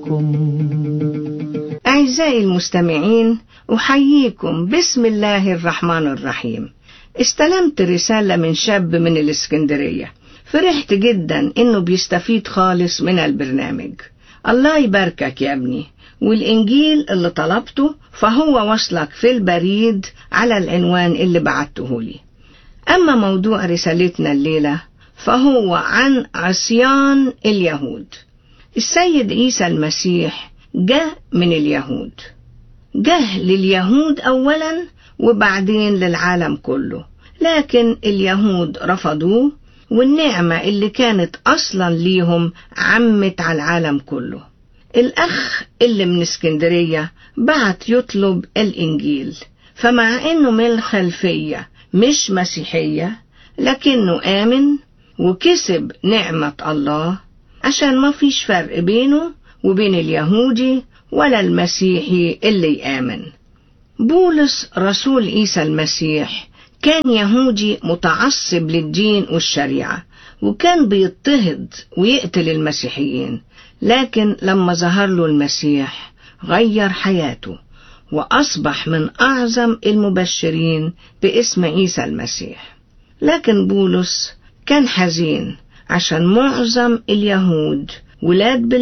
أعزائي المستمعين أحييكم بسم الله الرحمن الرحيم استلمت رسالة من شاب من الإسكندرية فرحت جدا إنه بيستفيد خالص من البرنامج الله يباركك يا ابني والإنجيل اللي طلبته فهو وصلك في البريد على العنوان اللي بعته لي أما موضوع رسالتنا الليلة فهو عن عصيان اليهود السيد عيسى المسيح جه من اليهود جه لليهود أولا وبعدين للعالم كله لكن اليهود رفضوه والنعمة اللي كانت أصلا ليهم عمت على العالم كله الأخ اللي من اسكندرية بعت يطلب الإنجيل فمع إنه من الخلفية مش مسيحية لكنه آمن وكسب نعمة الله عشان ما فيش فرق بينه وبين اليهودي ولا المسيحي اللي يآمن بولس رسول عيسى المسيح كان يهودي متعصب للدين والشريعة وكان بيضطهد ويقتل المسيحيين لكن لما ظهر له المسيح غير حياته وأصبح من أعظم المبشرين باسم عيسى المسيح لكن بولس كان حزين عشان معظم اليهود ولاد